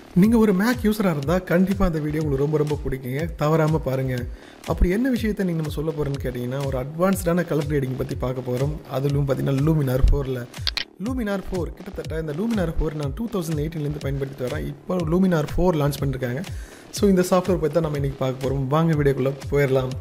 நீங்கள் ஒரு மேக் யூஸராக இருந்தால் கண்டிப்பாக அந்த வீடியோ உங்களுக்கு ரொம்ப ரொம்ப பிடிக்குங்க தவறாமல் பாருங்கள் அப்படி என்ன விஷயத்தை நீங்கள் நம்ம சொல்ல போகிறோன்னு கேட்டிங்கன்னா ஒரு அட்வான்ஸ்டான கலர் கிரேடிங் பற்றி பார்க்க போகிறோம் அதுலும் பார்த்தீங்கன்னா லூமினார் ஃபோரில் லூமினார் ஃபோர் கிட்டத்தட்ட இந்த லூமினார் ஃபோர் நான் டூ தௌசண்ட் எயிட்டீன்லேருந்து பயன்படுத்தி வரேன் இப்போ லூமினார் ஃபோர் லான்ச் பண்ணியிருக்காங்க ஸோ இந்த சாஃப்ட்வேர் பற்றி தான் நம்ம இன்றைக்கி பார்க்க போகிறோம் வாங்க வீடியோக்குள்ளே போயிடலாம்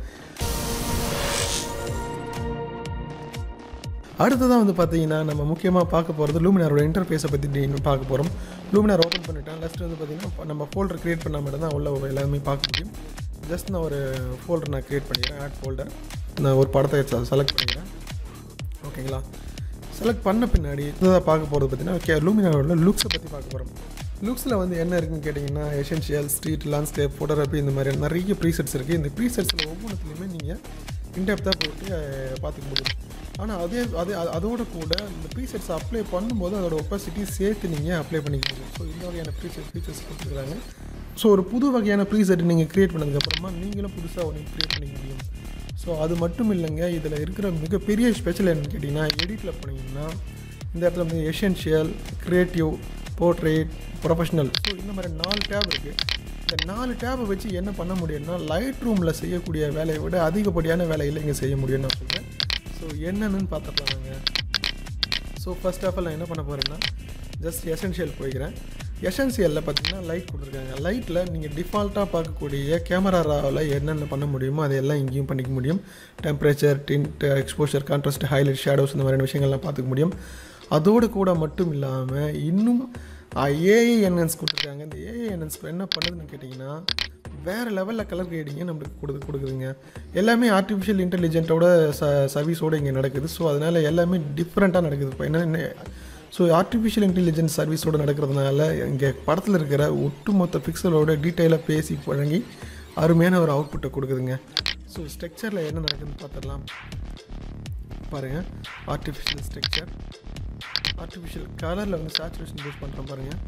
அடுத்ததாக வந்து பார்த்தீங்கன்னா நம்ம முக்கியமாக பார்க்க போகிறது லூமினாரோட இன்டர்ஃபேஸை பற்றி பார்க்க போகிறோம் லூமினார் ஓப்பன் பண்ணிட்டேன் லஸ்ட் வந்து பார்த்தீங்கன்னா நம்ம ஃபோல்டர் க்ரியேட் பண்ணால் மட்டும் தான் உள்ள எல்லாமே பார்க்க முடியும் ஜஸ்ட் நான் ஒரு ஃபோல்டர் நான் க்ரியேட் பண்ணிக்கிறேன் ஆட் ஃபோல்டர் நான் ஒரு படத்தை செலக்ட் பண்ணிக்கிறேன் ஓகேங்களா செலக்ட் பண்ண பின்னாடி இதை பார்க்க போகிறது பார்த்தீங்கன்னா கே லூமினாரோட லுக்ஸை பற்றி பார்க்க போகிறோம் லுக்ஸில் வந்து என்ன இருக்குன்னு கேட்டிங்கன்னா எசென்ஷியல் ஸ்ட்ரீட் லேண்ட்ஸ்கேப் ஃபோட்டோகிராஃபி இந்த மாதிரி நிறைய ப்ரீசெட்ஸ் இருக்குது இந்த ப்ரீசெட்ஸில் ஒவ்வொன்றுத்துலையுமே நீங்கள் இன்டெப்த்தாக போட்டு பார்த்துக்க முடியும் ஆனால் அதே அதே அதோட கூட இந்த ப்ரீசெட்ஸ் அப்ளை பண்ணும்போது அதோட ஒப்பாசிட்டி சேர்த்து நீங்கள் அப்ளை பண்ணிக்க முடியும் ஸோ இந்த வகையான ப்ரீசெட் ஃபீச்சர்ஸ் கொடுத்துருக்காங்க ஸோ ஒரு புது வகையான ப்ரீசெட் நீங்கள் க்ரியேட் பண்ணதுக்கப்புறமா நீங்களும் புதுசாக ஒன்று க்ரியேட் பண்ணிக்க முடியும் ஸோ அது மட்டும் இல்லைங்க இதில் இருக்கிற மிகப்பெரிய ஸ்பெஷல் என்னன்னு கேட்டிங்கன்னா எடிட்டில் போனீங்கன்னா இந்த இடத்துல வந்து essential creative portrait professional so இந்த மாதிரி நாலு டேப் இருக்குது இந்த நாலு டேபை வச்சு என்ன பண்ண முடியும்னா லைட் ரூமில் செய்யக்கூடிய வேலையை விட அதிகப்படியான வேலையில் இங்கே செய்ய முடியும்னு நான் சொல்கிறேன் ஸோ என்னென்னு பார்த்துக்கலாங்க ஸோ ஃபஸ்ட் ஆஃப் ஆல் நான் என்ன பண்ண போகிறேன்னா ஜஸ்ட் எசென்ஷியல் போய்க்கிறேன் எசென்சியலில் பார்த்தீங்கன்னா லைட் கொடுத்துருக்காங்க லைட்டில் நீங்கள் டிஃபால்ட்டாக பார்க்கக்கூடிய கேமரா ராவில் என்னென்ன பண்ண முடியுமோ அதையெல்லாம் இங்கேயும் பண்ணிக்க முடியும் temperature tint exposure contrast highlight shadows இந்த மாதிரியான விஷயங்கள்லாம் பார்த்துக்க முடியும் அதோடு கூட மட்டும் இல்லாமல் இன்னும் ஏஐ என்என்ஸ் கொடுத்துருக்காங்க இந்த ஏஐ என்என்ஸ் என்ன பண்ணுதுன்னு கேட்டிங்கன்னா வேறு லெவலில் கலர் கிரேடிங்கை நம்மளுக்கு கொடுத்து கொடுக்குதுங்க எல்லாமே ஆர்டிஃபிஷியல் இன்டெலிஜென்ட்டோட ச சர்வீஸோடு இங்கே நடக்குது ஸோ அதனால் எல்லாமே டிஃப்ரெண்ட்டாக நடக்குது இப்போ என்ன ஸோ ஆர்டிஃபிஷியல் இன்டெலிஜென்ஸ் சர்வீஸோடு நடக்கிறதுனால இங்கே படத்தில் இருக்கிற ஒட்டுமொத்த பிக்சலோட டீட்டெயிலாக பேசி வழங்கி அருமையான ஒரு அவுட்புட்டை கொடுக்குதுங்க ஸோ ஸ்ட்ரக்சரில் என்ன நடக்குதுன்னு பார்த்துடலாம் பாருங்கள் ஆர்டிஃபிஷியல் ஸ்ட்ரக்சர் ஆர்டிஃபிஷியல் கலரில் வந்து சேச்சுரேஷன் யூஸ் பண்ணுறேன் பாருங்கள்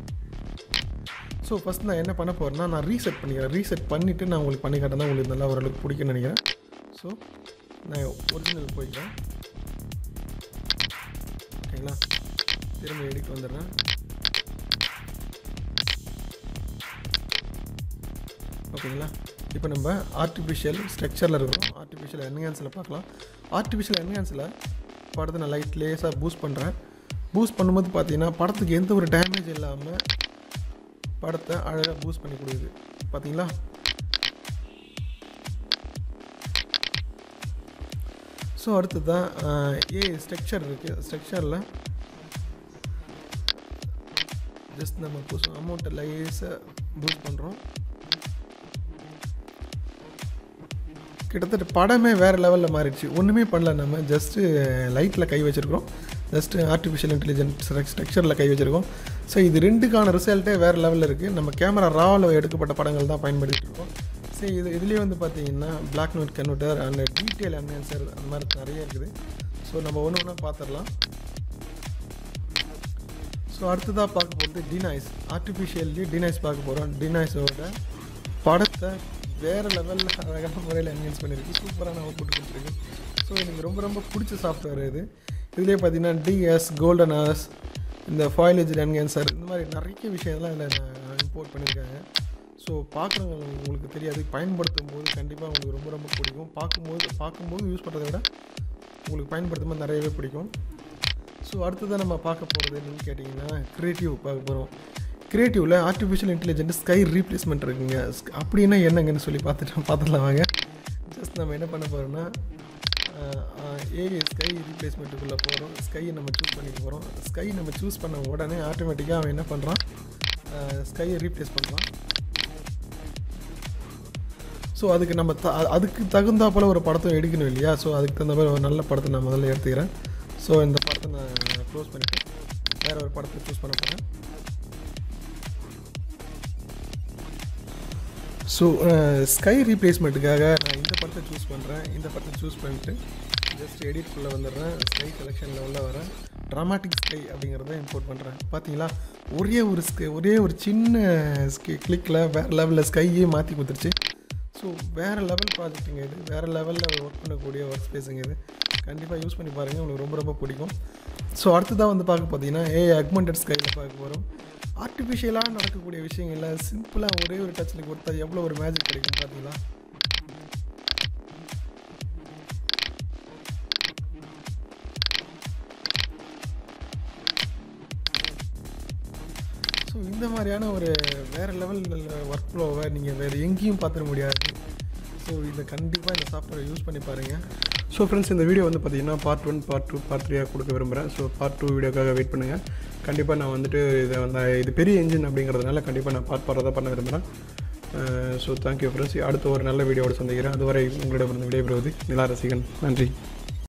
ஸோ ஃபஸ்ட் நான் என்ன பண்ண போகிறேன்னா நான் ரீசெட் பண்ணிக்கிறேன் ரீசெட் பண்ணிவிட்டு நான் உங்களுக்கு பண்ணி காட்டினா உங்களுக்கு நல்லா ஓரளவுக்கு பிடிக்கும்னு நினைக்கிறேன் ஸோ நான் ஒரிஜினல் போய்க்கிறேன் ஓகேங்களா திரும்ப எடிட் வந்துடுறேன் ஓகேங்களா இப்போ நம்ம ஆர்டிஃபிஷியல் ஸ்ட்ரக்சரில் இருக்கிறோம் ஆர்டிஃபிஷியல் என்ஹான்ஸில் பார்க்கலாம் ஆர்டிஃபிஷியல் என்ஹான்ஸில் படத்தை நான் லைட் லேஸாக பூஸ்ட் பண்ணுறேன் பூஸ்ட் பண்ணும்போது பார்த்தீங்கன்னா படத்துக்கு எந்த ஒரு டேமேஜ் இல்லாமல் படத்தை அழகாக பூஸ்ட் பண்ணி கொடுக்குது பார்த்தீங்களா ஸோ அடுத்து தான் ஏ ஸ்ட்ரக்சர் இருக்குது ஸ்ட்ரக்சரில் ஜஸ்ட் நம்ம பூஸ் அமௌண்ட்டை லைஸாக பூஸ்ட் பண்ணுறோம் கிட்டத்தட்ட படமே வேறு லெவலில் மாறிடுச்சு ஒன்றுமே பண்ணல நம்ம ஜஸ்ட்டு லைட்டில் கை வச்சுருக்கோம் ஜஸ்ட்டு ஆர்டிஃபிஷியல் இன்டெலிஜென்ஸ் ஸ்ட்ரக்சரில் கை வச்சுருக்கோம் ஸோ இது ரெண்டுக்கான ரிசல்ட்டே வேறு லெவலில் இருக்குது நம்ம கேமரா ராவில் எடுக்கப்பட்ட படங்கள் தான் பயன்படுத்திட்டு இருக்கோம் ஸோ இது இதுலேயே வந்து பார்த்தீங்கன்னா black note converter and detail enhancer அந்த மாதிரி நிறைய இருக்குது ஸோ நம்ம ஒன்று ஒன்றா பார்த்துடலாம் ஸோ அடுத்ததாக பார்க்க போகிறது டினாய்ஸ் ஆர்டிஃபிஷியல்லி டினாய்ஸ் பார்க்க போகிறோம் டினாய்ஸோட படத்தை வேறு லெவலில் அழகான முறையில் என்ஹான்ஸ் பண்ணியிருக்கு சூப்பரான அவுட்புட் கொடுத்துருக்கு ஸோ எனக்கு ரொம்ப ரொம்ப பிடிச்ச சாஃப்ட்வேர் இது இதுலேயே பார்த்தீங்கன்னா டிஎஸ் கோல்டன் ஆஸ் இந்த ஃபாயிலேஜ் என்ஹான்சர் இந்த மாதிரி நிறைய விஷயம்லாம் இதில் இம்போர்ட் பண்ணியிருக்காங்க ஸோ பார்க்குறவங்க உங்களுக்கு தெரியாது பயன்படுத்தும் போது கண்டிப்பாக உங்களுக்கு ரொம்ப ரொம்ப பிடிக்கும் பார்க்கும்போது பார்க்கும்போது யூஸ் பண்ணுறத விட உங்களுக்கு பயன்படுத்தும் போது நிறையவே பிடிக்கும் ஸோ அடுத்ததான் நம்ம பார்க்க போகிறது என்னன்னு கேட்டிங்கன்னா க்ரியேட்டிவ் பார்க்க போகிறோம் க்ரியேட்டிவில் ஆர்டிஃபிஷியல் இன்டெலிஜென்ட் ஸ்கை ரீப்ளேஸ்மெண்ட் இருக்குங்க அப்படின்னா என்னங்கன்னு சொல்லி பார்த்துட்டு பார்த்துடலாம் வாங்க ஜஸ்ட் நம்ம என்ன பண்ண போகிறோம்னா ஏஐ ஸ்கை ரீப்ளேஸ்மெண்ட்டுக்குள்ளே போகிறோம் ஸ்கையை நம்ம சூஸ் பண்ணிக்க போகிறோம் ஸ்கை நம்ம சூஸ் பண்ண உடனே ஆட்டோமேட்டிக்காக அவன் என்ன பண்ணுறான் ஸ்கையை ரீப்ளேஸ் பண்ணுறான் ஸோ அதுக்கு நம்ம த அதுக்கு தகுந்தாப்பில் ஒரு படத்தை எடுக்கணும் இல்லையா ஸோ அதுக்கு தகுந்த மாதிரி ஒரு நல்ல படத்தை நான் முதல்ல எடுத்துக்கிறேன் ஸோ இந்த படத்தை நான் க்ளோஸ் பண்ணிவிட்டு வேறு ஒரு படத்தை சூஸ் பண்ண போகிறேன் ஸோ ஸ்கை ரீப்ளேஸ்மெண்ட்டுக்காக நான் இந்த படத்தை சூஸ் பண்ணுறேன் இந்த படத்தை சூஸ் பண்ணிட்டு ஜஸ்ட் எடிட்குள்ளே வந்துடுறேன் ஸ்கை செலெக்ஷனில் உள்ள வரேன் ட்ராமாட்டிக் ஸ்கை அப்படிங்கிறத இம்போர்ட் பண்ணுறேன் பார்த்தீங்களா ஒரே ஒரு ஸ்கை ஒரே ஒரு சின்ன ஸ்கை கிளிக்கில் வேறு லெவலில் ஸ்கையே மாற்றி கொடுத்துருச்சு ஸோ வேறு லெவல் ப்ராஜெக்ட்டுங்க இது வேறு லெவலில் ஒர்க் பண்ணக்கூடிய ஒர்க் ஸ்பேஸுங்க இது கண்டிப்பாக யூஸ் பண்ணி பாருங்கள் உங்களுக்கு ரொம்ப ரொம்ப பிடிக்கும் ஸோ அடுத்ததாக வந்து பார்க்க பார்த்தீங்கன்னா ஏ அக்மெண்டட் ஸ்கையில் பார்க்க போகிறோம் ஆர்டிஃபிஷியலாக நடக்கக்கூடிய விஷயங்கள்ல சிம்பிளாக ஒரே ஒரு டச்சில் கொடுத்தா எவ்வளோ ஒரு மேஜிக் கிடைக்கும் பார்த்தீங்களா ஸோ இந்த மாதிரியான ஒரு வேறு லெவல் ஒர்க் ஃப்ளோவை நீங்கள் வேறு எங்கேயும் பார்த்துட முடியாது ஸோ இதை கண்டிப்பாக இந்த சாஃப்ட்வேரை யூஸ் பண்ணி பாருங்கள் ஸோ ஃப்ரெண்ட்ஸ் இந்த வீடியோ வந்து பார்த்தீங்கன்னா part one part two part த்ரீயாக கொடுக்க விரும்புகிறேன் ஸோ பார்ட் டூ வீடியோக்காக வெயிட் பண்ணுங்கள் கண்டிப்பாக நான் வந்துட்டு இதை வந்து இது பெரிய என்ஜின் அப்படிங்கிறதுனால கண்டிப்பாக நான் பார்ட் பார்ட் பண்ண விரும்புகிறேன் ஸோ தேங்க்யூ ஃப்ரெண்ட்ஸ் அடுத்த ஒரு நல்ல வீடியோவோட சந்திக்கிறேன் அதுவரை உங்களிடமிருந்து விடைபெறுவது நிலா ரசிகன் நன்றி